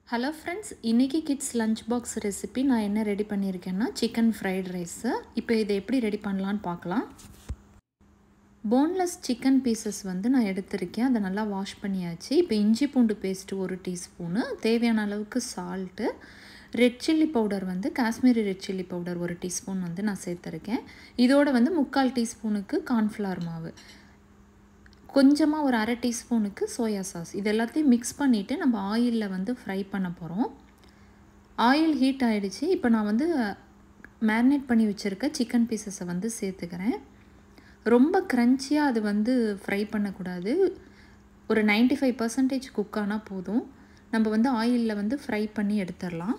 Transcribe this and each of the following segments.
hello friends இன்றைக்கி kids lunch box recipe நான் என்ன ரெடி பண்ணியிருக்கேன்னா சிக்கன் ஃப்ரைட் ரைஸு இப்போ இதை எப்படி ரெடி பண்ணலான்னு பார்க்கலாம் போன்லெஸ் சிக்கன் பீசஸ் வந்து நான் எடுத்திருக்கேன் அதை நல்லா வாஷ் பண்ணியாச்சு இப்போ இஞ்சி பூண்டு பேஸ்ட்டு ஒரு டீஸ்பூனு தேவையான அளவுக்கு சால்ட்டு ரெட் சில்லி பவுடர் வந்து காஷ்மீரி ரெட் சில்லி பவுடர் ஒரு டீஸ்பூன் வந்து நான் சேர்த்துருக்கேன் இதோட வந்து முக்கால் டீஸ்பூனுக்கு கார்ன்ஃப்ளவர் மாவு கொஞ்சமாக ஒரு அரை டீஸ்பூனுக்கு சோயா சாஸ் இது எல்லாத்தையும் மிக்ஸ் பண்ணிவிட்டு நம்ம ஆயிலில் வந்து ஃப்ரை பண்ண போகிறோம் ஆயில் ஹீட் ஆகிடுச்சு இப்போ நான் வந்து மேரினேட் பண்ணி வச்சுருக்க சிக்கன் பீசஸை வந்து சேர்த்துக்கிறேன் ரொம்ப க்ரன்ச்சியாக அது வந்து ஃப்ரை பண்ணக்கூடாது ஒரு நைன்ட்டி ஃபைவ் பர்சன்டேஜ் குக் ஆனால் போதும் நம்ம வந்து ஆயிலில் வந்து ஃப்ரை பண்ணி எடுத்துடலாம்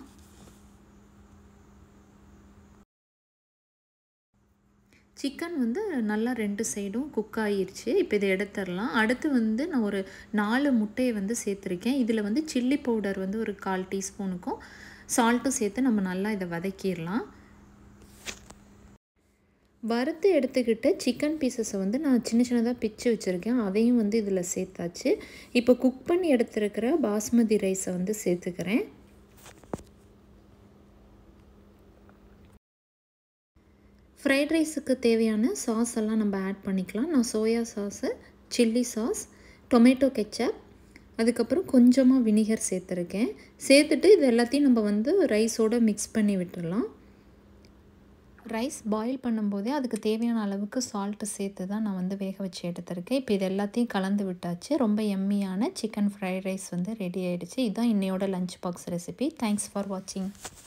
சிக்கன் வந்து நல்லா ரெண்டு சைடும் குக் ஆகிருச்சு இப்போ இதை எடுத்துடலாம் அடுத்து வந்து நான் ஒரு நாலு முட்டையை வந்து சேர்த்துருக்கேன் இதில் வந்து சில்லி பவுடர் வந்து ஒரு கால் டீஸ்பூனுக்கும் சால்ட்டும் சேர்த்து நம்ம நல்லா இதை வதக்கிடலாம் வறுத்து எடுத்துக்கிட்டு சிக்கன் பீசஸை வந்து நான் சின்ன சின்னதாக பிச்சு வச்சுருக்கேன் அதையும் வந்து இதில் சேர்த்தாச்சு இப்போ குக் பண்ணி எடுத்துருக்கிற பாஸ்மதி ரைஸை வந்து சேர்த்துக்கிறேன் ஃப்ரைட் ரைஸுக்கு தேவையான சாஸ் எல்லாம் நம்ம ஆட் பண்ணிக்கலாம் நான் soya sauce chilli sauce tomato ketchup அதுக்கப்புறம் கொஞ்சமாக வினிகர் சேர்த்துருக்கேன் சேர்த்துட்டு இது எல்லாத்தையும் நம்ம வந்து ரைஸோடு மிக்ஸ் பண்ணி விட்டுடலாம் ரைஸ் பாயில் பண்ணும்போதே அதுக்கு தேவையான அளவுக்கு சால்ட்டு சேர்த்து தான் நான் வந்து வேக வச்சு எடுத்திருக்கேன் இப்போ இது எல்லாத்தையும் கலந்து விட்டாச்சு ரொம்ப எம்மியான சிக்கன் ஃப்ரைட் ரைஸ் வந்து ரெடி ஆகிடுச்சு இதுதான் இன்னையோட lunch box recipe thanks for வாட்சிங்